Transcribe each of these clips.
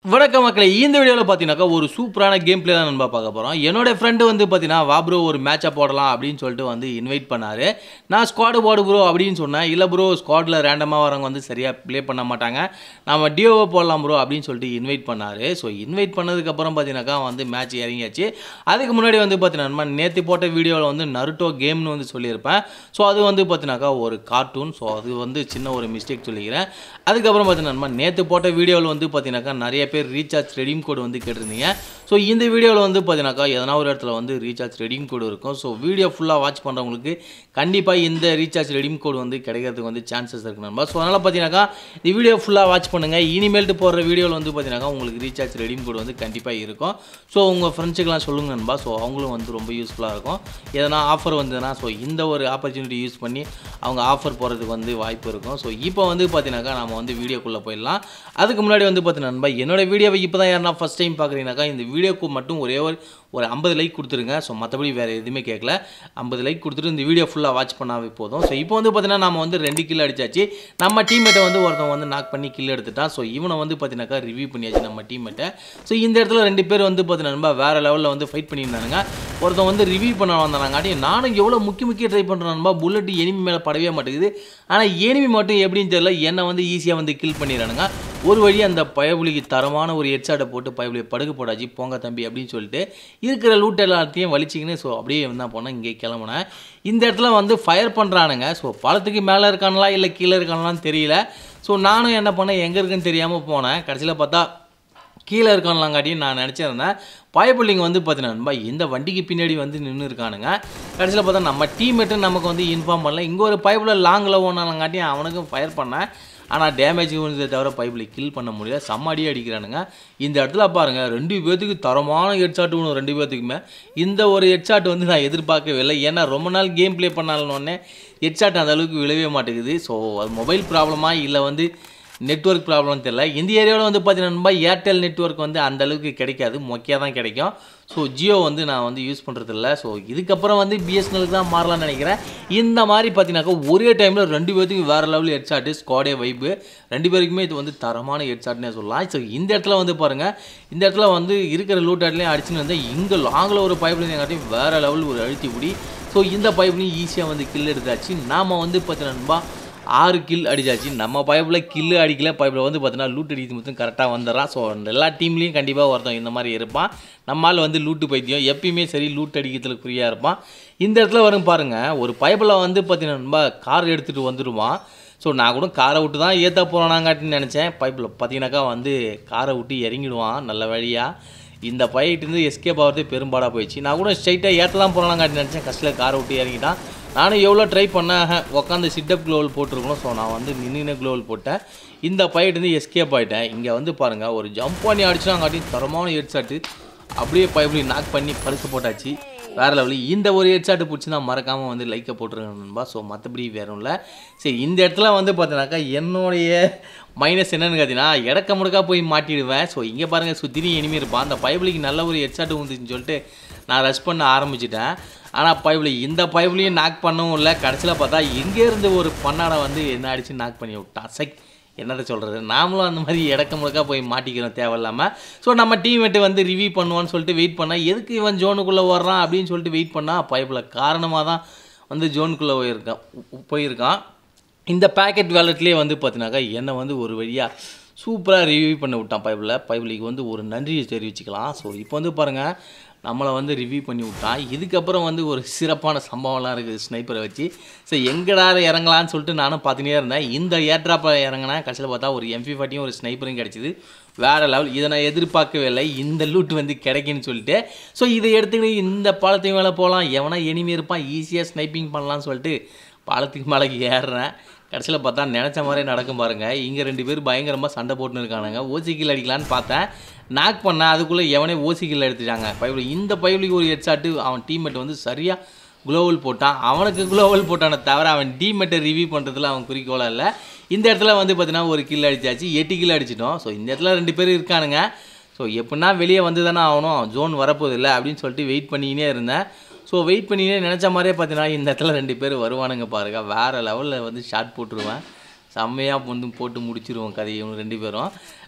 வணக்கம் மக்களே இந்த வீடியோவில் பார்த்தீங்கன்னாக்கா ஒரு சூப்பரான கேம் பிளே தான் நண்பா பார்க்க போகிறோம் என்னோட ஃப்ரெண்டு வந்து பார்த்தீங்கன்னா வா ப்ரோ ஒரு மேட்சை போடலாம் அப்படின்னு சொல்லிட்டு வந்து இன்வைட் பண்ணார் நான் ஸ்குவாடு போடு ப்ரோ அப்படின்னு சொன்னேன் இல்லை ப்ரோ ஸ்குவாடில் ரேண்டமாக வரவங்க வந்து சரியாக ப்ளே பண்ண மாட்டாங்க நம்ம டியோவை போடலாம் ப்ரோ அப்படின்னு சொல்லிட்டு இன்வைட் பண்ணார் ஸோ இன்வைட் பண்ணதுக்கப்புறம் பார்த்தீங்கன்னாக்கா வந்து மேட்ச் இறங்கியாச்சு அதுக்கு முன்னாடி வந்து பார்த்தீங்கன்னா நேற்று போட்ட வீடியோவில் வந்து நருட்டோ கேம்னு வந்து சொல்லியிருப்பேன் ஸோ அது வந்து பார்த்தீங்கன்னாக்கா ஒரு கார்ட்டூன் ஸோ அது வந்து சின்ன ஒரு மிஸ்டேக் சொல்லிக்கிறேன் அதுக்கப்புறம் பார்த்தீங்கன்னா நேற்று போட்ட வீடியோவில் வந்து பார்த்தீங்கன்னாக்கா நிறைய பேர் ரீசார்ஜ் ரெடீம் கோடு வந்து கேட்டிருந்தீங்க ஸோ இந்த வீடியோவில் வந்து பார்த்தீங்கன்னாக்கா எதனா ஒரு இடத்துல வந்து ரீசார்ஜ் ரெடீம் கோடு இருக்கும் ஸோ வீடியோ ஃபுல்லாக வாட்ச் பண்ணுறவங்களுக்கு கண்டிப்பாக இந்த ரீசார்ஜ் ரெடீம் கோடு வந்து கிடைக்கிறதுக்கு வந்து சான்சஸ் இருக்கு நண்பா ஸோ அதனால் பார்த்தீங்கன்னாக்கா இந்த வீடியோ ஃபுல்லாக வாட்ச் பண்ணுங்கள் இனிமேல்ட்டு போடுற வீடியோவில் வந்து பார்த்தீங்கன்னாக்கா உங்களுக்கு ரீசார்ஜ் ரெடீம் கோடு வந்து கண்டிப்பாக இருக்கும் ஸோ உங்கள் ஃப்ரெண்ட்ஸுக்கெலாம் சொல்லுங்க நண்பா ஸோ அவங்களும் வந்து ரொம்ப யூஸ்ஃபுல்லாக இருக்கும் எதனா ஆஃபர் வந்ததுன்னா ஸோ இந்த ஒரு ஆப்பர்ச்சுனிட்டி யூஸ் பண்ணி அவங்க ஆஃபர் போகிறதுக்கு வந்து வாய்ப்பு இருக்கும் ஸோ இப்போ வந்து பார்த்தீங்கன்னாக்கா நம்ம வந்து வீடியோக்குள்ளே போயிடலாம் அதுக்கு முன்னாடி வந்து பார்த்தீங்கன்னா நண்பா என்னோட வீடியோவை இப்போ தான் யாருன்னா ஃபஸ்ட் டைம் பார்க்குறீங்கனாக்கா இந்த வீடியோக்கு மட்டும் ஒரே ஒரு ஒரு ஐம்பது லைக் கொடுத்துருங்க ஸோ மற்றபடி வேறு எதுவுமே கேட்கல ஐம்பது லைக் கொடுத்துட்டு இந்த வீடியோ ஃபுல்லாக வாட்ச் பண்ணாவே போதும் ஸோ இப்போ வந்து பார்த்தீங்கன்னா நம்ம வந்து ரெண்டு கில் அடிச்சாச்சு நம்ம டீம்மேட்டை வந்து ஒருத்தன் வந்து நாக் பண்ணி கில் எடுத்துட்டான் ஸோ இவனை வந்து பார்த்தீங்கன்னாக்கா ரிவ்யூ பண்ணியாச்சு நம்ம டீம்மேட்டை ஸோ இந்த இடத்துல ரெண்டு பேர் வந்து பார்த்தீங்கன்னா வேறு லெவலில் வந்து ஃபைட் பண்ணியிருந்தானுங்க ஒருத்தன் வந்து ரிவ்யூ பண்ண வந்தாங்காட்டி நானும் எவ்வளோ முக்கிய முக்கிய ட்ரை பண்ணுறேன்பா புல்லட் எனிமி மேலே படவே மாட்டேங்குது ஆனால் எனிமி மட்டும் எப்படின்னு தெரியல என்னை வந்து ஈஸியாக வந்து கில் பண்ணிடுறானுங்க ஒரு வழி அந்த பயபுலிக்கு தரமான ஒரு ஹெட்ஷாட்டை போட்டு பயபுலியை படுக்க போடாச்சு போங்க தம்பி அப்படின்னு சொல்லிட்டு இருக்கிற லூட் எல்லாத்தையும் வலிச்சிக்கின்னு ஸோ அப்படியே என்ன போனேன் இங்கே கிளம்புனேன் இந்த இடத்துல வந்து ஃபயர் பண்ணுறானுங்க ஸோ பழத்துக்கு மேலே இருக்கானுங்களா இல்லை கீழே இருக்கானுங்களான்னு தெரியல ஸோ நானும் என்ன பண்ணேன் எங்கே இருக்குன்னு தெரியாமல் போனேன் கடைசியில் பார்த்தா கீழே இருக்கான்லாங்காட்டியும் நான் நினச்சிருந்தேன் பயப்புள்ளிங்க வந்து பார்த்தீங்கன்னா இந்த வண்டிக்கு பின்னாடி வந்து நின்று இருக்கானுங்க கடைசியில் பார்த்தா நம்ம டீம்மேட்டு நமக்கு வந்து இன்ஃபார்ம் பண்ணல இங்கே ஒரு பைப்பில் லாங்கில் ஓனாலங்காட்டியும் அவனுக்கும் ஃபயர் பண்ணேன் ஆனால் டேமேஜ் வந்ததை தவிர பைப்பில் கில் பண்ண முடியல செம்ம அடி அடிக்கிறானுங்க இந்த இடத்துல பாருங்கள் ரெண்டு பேர்த்துக்கு தரமான ஹெட்ஷாட் ஒன்று ரெண்டு பேர்த்துக்குமே இந்த ஒரு ஹெட்ஷாட் வந்து நான் எதிர்பார்க்கவே இல்லை ஏன்னா ரொம்ப நாள் கேம் ப்ளே பண்ணாலன்னொடனே ஹெட்ஷாட் அந்த அளவுக்கு விழவே மாட்டேங்குது ஸோ அது மொபைல் ப்ராப்ளமா இல்லை வந்து நெட்ஒர்க் ப்ராப்ளம் தெரியல இந்த ஏரியாவில் வந்து பார்த்தீங்கன்னா ஏர்டெல் நெட்ஒர்க் வந்து அந்த அளவுக்கு கிடைக்காது மொக்கையாக தான் கிடைக்கும் ஸோ ஜியோ வந்து நான் வந்து யூஸ் பண்ணுறதில்ல ஸோ இதுக்கப்புறம் வந்து பிஎஸ்என்எலுக்கு தான் மாறலாம்னு நினைக்கிறேன் இந்த மாதிரி பார்த்தீங்கன்னாக்கா ஒரே டைமில் ரெண்டு பேர்த்துக்கு வேறு லெவல் ஹெட்ஷாட்டு ஸ்குவாடே வைப்பு ரெண்டு பேருக்குமே இது வந்து தரமான ஹெட்ஷாட்னே சொல்லலாம் ஸோ இந்த இடத்துல வந்து பாருங்கள் இந்த இடத்துல வந்து இருக்கிற லூட் ஆட்லேயும் அடிச்சுன்னு வந்தால் இங்கே லாங்கில் ஒரு பைப்லைன் காட்டியும் வேறு லெவல் ஒரு அழுத்தி பிடி ஸோ இந்த பைப்லையும் ஈஸியாக வந்து கில் எடுத்தாச்சு நாம் வந்து பார்த்தீங்கன்னா ஆறு கில் அடிச்சாச்சு நம்ம பைப்பில் கில்லு அடிக்கல பைப்பில் வந்து பார்த்தீங்கன்னா லூட் அடிக்கிறது மட்டும் கரெக்டாக வந்துடுறான் ஸோ எல்லா டீம்லேயும் கண்டிப்பாக ஒருத்தன் இந்த மாதிரி இருப்பான் நம்மால் வந்து லூட்டு பைத்தியம் எப்பயுமே சரி லூட் அடிக்கிறதுல ஃப்ரீயாக இருப்பான் இந்த இடத்துல வரும் பாருங்கள் ஒரு பைப்பில் வந்து பார்த்தீங்கன்னா ரொம்ப கார் எடுத்துகிட்டு வந்துடுவான் ஸோ நான் கூட காரை விட்டு தான் ஏற்ற போகிறானாங்காட்டின்னு நினச்சேன் பைப்பில் பார்த்தீங்கன்னாக்கா வந்து காரை விட்டு இறங்கிடுவான் நல்ல வழியாக இந்த பையிட்டு எஸ்கேப் ஆகிறது பெரும்பாடாக போயிடுச்சு நான் கூட ஸ்ட்ரைட்டாக ஏற்றலாம் போகலாங்காட்டி நினச்சேன் கஷ்டில் காரை விட்டு இறங்கிட்டான் நானும் எவ்வளோ ட்ரை பண்ணேன் உட்காந்து சிட்டப் க்ளோவல் போட்டிருக்கணும் ஸோ நான் வந்து நின்று க்ளோவல் போட்டேன் இந்த பையிட்டு எஸ்கேப் ஆகிட்டேன் இங்கே வந்து பாருங்கள் ஒரு ஜம்ப் பண்ணி அடிச்சுனாங்காட்டி தரமான ஹெட்ஷாட்டு அப்படியே பைப்லையும் நாக் பண்ணி படுக்க போட்டாச்சு வேறு லெவலு இந்த ஒரு ஹெட்ஷாட்டு பிடிச்சி நான் மறக்காமல் வந்து லைக்கை போட்டுருக்கேன் நண்பா ஸோ மற்றபடி வேறும் இல்லை சரி இந்த இடத்துல வந்து பார்த்தீங்கன்னாக்கா என்னுடைய மைனஸ் என்னன்னு பார்த்தீங்கன்னா இடக்க முடுக்கா போய் மாட்டிடுவேன் ஸோ இங்கே பாருங்கள் சுற்றியும் இனிமே இருப்பான் அந்த பைபிளுக்கு நல்ல ஒரு ஹெட்ஷாட்டு வந்துச்சுன்னு சொல்லிட்டு நான் ரஷ் பண்ண ஆரம்பிச்சிட்டேன் ஆனால் பைபிள் இந்த பைபிளையும் நாக் பண்ணவும் இல்லை கடைசியில் பார்த்தா இங்கேருந்து ஒரு பண்ணாடை வந்து என்ன அடித்து நாக் பண்ணி விட்டான் சைக் என்னத்தை சொல்கிறது நாமளும் அந்த மாதிரி இடக்க முழுக்கா போய் மாட்டிக்கிறோம் தேவையில்லாமல் ஸோ நம்ம டீம்மேட்டு வந்து ரிவ்யூ பண்ணுவான்னு சொல்லிட்டு வெயிட் பண்ணால் எதுக்கு இவன் ஜோனுக்குள்ளே வர்றான் அப்படின்னு சொல்லிட்டு வெயிட் பண்ணால் பைப்பில் காரணமாக தான் வந்து ஜோனுக்குள்ளே போயிருக்கான் போயிருக்கான் இந்த பேக்கெட் வேலட்லேயே வந்து பார்த்தீங்கன்னாக்கா என்னை வந்து ஒரு வழியாக சூப்பராக ரிவ்யூ பண்ணி விட்டான் பைப்பில் பைப்பிலுக்கு வந்து ஒரு நன்றியை தெரிவிச்சுக்கலாம் ஸோ இப்போ வந்து பாருங்கள் நம்மளை வந்து ரிவ்யூ பண்ணி விட்டான் இதுக்கப்புறம் வந்து ஒரு சிறப்பான சம்பவம்லாம் இருக்குது ஸ்னைப்பரை வச்சு ஸோ எங்கடா இறங்கலான்னு சொல்லிட்டு நானும் பார்த்துனே இருந்தேன் இந்த ஏர்ட்ராப்பை இறங்கினேன் கடைசியில் பார்த்தா ஒரு எம்பி ஃபார்ட்டியும் ஒரு ஸ்னைப்பரும் கிடச்சிது வேறு லெவல் இதை நான் எதிர்பார்க்கவே இல்லை இந்த லூட் வந்து கிடைக்குன்னு சொல்லிட்டு ஸோ இதை எடுத்துக்கிட்டு இந்த பாலத்தையும் மேலே போகலாம் எவனா எனிமே இருப்பான் ஈஸியாக ஸ்னைப்பிங் பண்ணலாம்னு சொல்லிட்டு பாலத்துக்கு மேலே ஏறுறேன் கடைசியில் பார்த்தா நினச்ச மாதிரியே நடக்கும் பாருங்கள் இங்கே ரெண்டு பேர் பயங்கரமாக சண்டை போட்டுன்னு இருக்கானுங்க ஓசிக்கில் அடிக்கலான்னு பார்த்தேன் நாக் பண்ணேன் அதுக்குள்ளே எவனே ஓசிக்கில் எடுத்துட்டாங்க பைபிள் இந்த பைபிளுக்கு ஒரு ஹெட்ஷாட்டு அவன் டீம்மேட் வந்து சரியாக குளோவல் போட்டான் அவனுக்கு குளோவல் போட்டானே தவிர அவன் டீம்மேட்டை ரிவ்யூ பண்ணுறதுல அவன் குறிக்கோளாக இல்லை இந்த இடத்துல வந்து பார்த்தீங்கன்னா ஒரு கில் அடிச்சாச்சு எட்டு கில் அடிச்சிட்டோம் ஸோ இந்த இடத்துல ரெண்டு பேர் இருக்கானுங்க ஸோ எப்படின்னா வெளியே வந்து தானே ஆகணும் ஜோன் வரப்போகுது இல்லை அப்படின்னு சொல்லிட்டு வெயிட் பண்ணிக்கினே இருந்தேன் ஸோ வெயிட் பண்ணினே நினச்ச மாதிரியே பார்த்தீங்கன்னா இந்த இடத்துல ரெண்டு பேர் வருவானுங்க பாருங்க வேறு லெவலில் வந்து ஷார்ட் போட்டுருவேன் செம்மையாக வந்து போட்டு முடிச்சிருவோம் கதையை இவங்க ரெண்டு பேரும்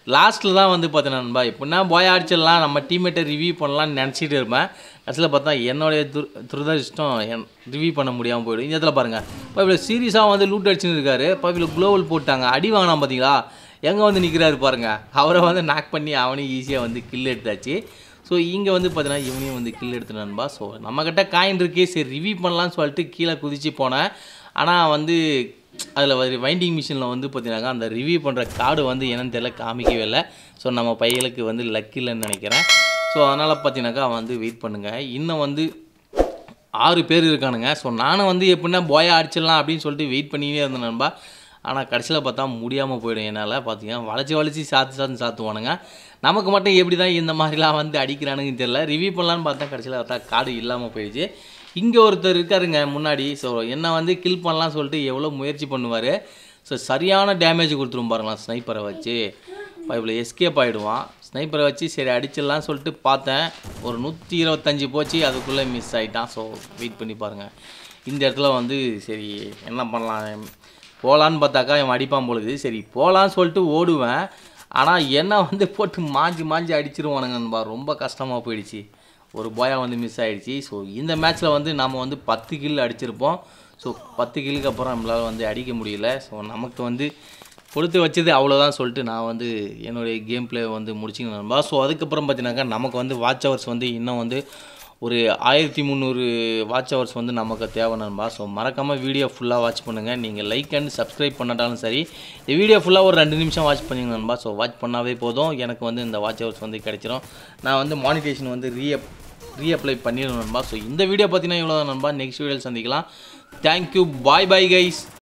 லாஸ்ட்டில் தான் வந்து பார்த்தீங்கன்னா நண்பா எப்படின்னா பாய் அடிச்சிடலாம் நம்ம டீம்மேட்டை ரிவ்யூ பண்ணலாம்னு நினச்சிட்டு இருப்பேன் கடைசியில் பார்த்தா என்னுடைய துர் துரதிருஷ்டம் என் ரிவ்யூ பண்ண முடியாமல் போயிடும் இந்த இடத்துல பாருங்கள் இப்போ இவ்வளோ சீரியஸாக வந்து லூட் அடிச்சுன்னு இருக்காரு இப்போ இவ்வளோ க்ளோவல் போட்டாங்க அடி வாங்கினா பார்த்தீங்களா எங்கே வந்து நிற்கிறாரு பாருங்க அவரை வந்து நாக் பண்ணி அவனையும் ஈஸியாக வந்து கில் எடுத்தாச்சு ஸோ இங்கே வந்து பார்த்தீங்கன்னா இவனையும் வந்து கில் எடுத்து நண்பா ஸோ நம்மக்கிட்ட காயின் இருக்கே சரி ரிவ்யூ பண்ணலாம்னு சொல்லிட்டு கீழே குதிச்சு போனேன் ஆனால் வந்து அதில் வைண்டிங் மிஷினில் வந்து பார்த்தீங்கன்னாக்கா அந்த ரிவ்யூ பண்ணுற கார்டு வந்து என்னன்னு தெரியல காமிக்கவே இல்லை ஸோ நம்ம பையலுக்கு வந்து லக் இல்லைன்னு நினைக்கிறேன் ஸோ அதனால் பார்த்தீங்கன்னாக்கா வந்து வெயிட் பண்ணுங்கள் இன்னும் வந்து ஆறு பேர் இருக்கானுங்க ஸோ நானும் வந்து எப்படின்னா போயா அடிச்சிடலாம் அப்படின்னு சொல்லிட்டு வெயிட் பண்ணியே இருந்தேன் நண்பா ஆனால் கடைசியில் பார்த்தா முடியாமல் போயிடும் என்னால் பார்த்தீங்கன்னா வளைச்சி வளைச்சி சாத்து சாத்து சாத்துவானுங்க நமக்கு மட்டும் எப்படி தான் இந்த மாதிரிலாம் வந்து அடிக்கிறானுங்கன்னு தெரியல ரிவ்யூ பண்ணலான்னு பார்த்தா கடைசியில் பார்த்தா கார்டு இல்லாமல் போயிடுச்சு இங்கே ஒருத்தர் இருக்காருங்க முன்னாடி ஸோ என்ன வந்து கில் பண்ணலாம் சொல்லிட்டு எவ்வளோ முயற்சி பண்ணுவார் ஸோ சரியான டேமேஜ் கொடுத்துரும் பாருங்களா ஸ்னைப்பரை வச்சு இவ்வளோ எஸ்கேப் ஆகிடுவான் ஸ்னைப்பரை வச்சு சரி அடிச்சிடலாம் சொல்லிட்டு பார்த்தேன் ஒரு நூற்றி இருபத்தஞ்சி போச்சு அதுக்குள்ளே மிஸ் ஆகிட்டான் ஸோ வெயிட் பண்ணி பாருங்கள் இந்த இடத்துல வந்து சரி என்ன பண்ணலாம் போகலான்னு பார்த்தாக்கா இவன் அடிப்பான் பொழுது சரி போகலான்னு சொல்லிட்டு ஓடுவேன் ஆனால் என்ன வந்து போட்டு மாஞ்சி மாஞ்சி அடிச்சிருவானுங்க நண்பா ரொம்ப கஷ்டமாக போயிடுச்சு ஒரு பாயா வந்து மிஸ் ஆயிடுச்சு ஸோ இந்த மேட்ச்சில் வந்து நம்ம வந்து பத்து கில் அடிச்சிருப்போம் ஸோ பத்து கில்லுக்கு அப்புறம் நம்மளால் வந்து அடிக்க முடியல ஸோ நமக்கு வந்து கொடுத்து வச்சது அவ்வளோதான் சொல்லிட்டு நான் வந்து என்னுடைய கேம் ப்ளே வந்து முடிச்சுக்கணும் நண்பா ஸோ அதுக்கப்புறம் பார்த்தீங்கன்னாக்கா நமக்கு வந்து வாட்ச் ஹவர்ஸ் வந்து இன்னும் வந்து ஒரு ஆயிரத்தி முந்நூறு வாட்ச் ஹவர்ஸ் வந்து நமக்கு தேவை நண்பா ஸோ மறக்காமல் வீடியோ ஃபுல்லாக வாட்ச் பண்ணுங்கள் நீங்கள் லைக் அண்ட் சப்ஸ்கிரைப் பண்ணாட்டாலும் சரி இந்த வீடியோ ஃபுல்லாக ஒரு ரெண்டு நிமிஷம் வாட்ச் பண்ணிங்க நண்பா ஸோ வாட்ச் பண்ணாவே போதும் எனக்கு வந்து இந்த வாட்ச் ஹவர்ஸ் வந்து கிடைச்சிரும் நான் வந்து மானிட்டேஷன் வந்து ரீஅப் ரீஅப்ளை பண்ணிடணும் நண்பா ஸோ இந்த வீடியோ பார்த்தீங்கன்னா இவ்வளோ தான் நண்பா நெக்ஸ்ட் வீடியோவில் சந்திக்கலாம் தேங்க்யூ பாய் பாய் கைஸ்